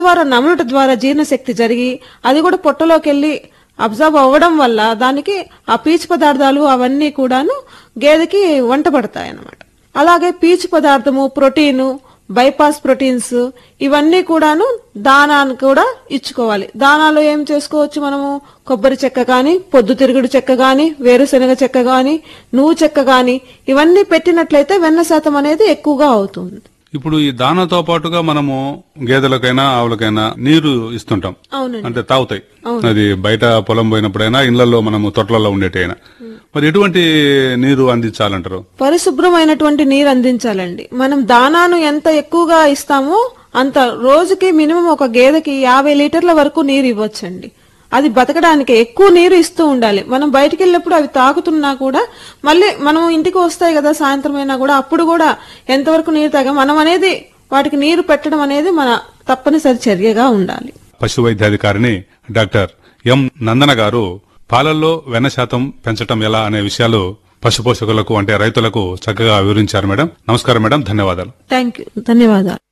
ద్వారా నమలట ద్వారా జీర్ణశక్తి జరిగి అది కూడా పొట్టలోకి వెళ్ళి అబ్జర్వ్ అవ్వడం వల్ల దానికి ఆ పీచు పదార్థాలు అవన్నీ కూడాను గేదెకి వంట పడతాయి అన్నమాట అలాగే పీచు పదార్థము ప్రోటీను బైపాస్ ప్రోటీన్స్ ఇవన్నీ కూడాను దానాన్ని కూడా ఇచ్చుకోవాలి దానాలో ఏం చేసుకోవచ్చు మనము కొబ్బరి చెక్క గాని పొద్దుతిరుగుడు చెక్క గాని వేరుశనగ చెక్క గాని నువ్వు చెక్క గాని ఇవన్నీ పెట్టినట్లయితే వెన్న శాతం అనేది ఎక్కువగా అవుతుంది ఇప్పుడు ఈ దానాతో పాటుగా మనము గేదెలకైనా ఆవులకైనా నీరు ఇస్తుంటాం అవునండి అంటే తాగుతాయి అది బయట పొలం పోయినప్పుడైనా ఇళ్లలో మనము తొట్లలో ఉండేటైనా మరి ఎటువంటి నీరు అందించాలంటారు పరిశుభ్రమైనటువంటి నీరు అందించాలండి మనం దానాను ఎంత ఎక్కువగా ఇస్తామో అంత రోజుకి మినిమం ఒక గేదెకి యాభై లీటర్ల వరకు నీరు ఇవ్వచ్చండి అది బతకడానికి ఎక్కువ నీరు ఇస్తూ ఉండాలి మనం బయటికి వెళ్ళినప్పుడు అవి తాగుతున్నా కూడా మళ్ళీ మనం ఇంటికి వస్తాయి కదా సాయంత్రం అయినా కూడా అప్పుడు కూడా ఎంతవరకు నీరు తాగా మనం అనేది వాటికి నీరు పెట్టడం అనేది మన తప్పనిసరి చర్యగా ఉండాలి పశు వైద్యాధికారిని డాక్టర్ ఎం నందన గారు పాలల్లో వెన్న శాతం పెంచటం ఎలా అనే విషయాలు పశు పోషకులకు అంటే రైతులకు చక్కగా వివరించారు మేడం నమస్కారం మేడం ధన్యవాదాలు థ్యాంక్ యూ ధన్యవాదాలు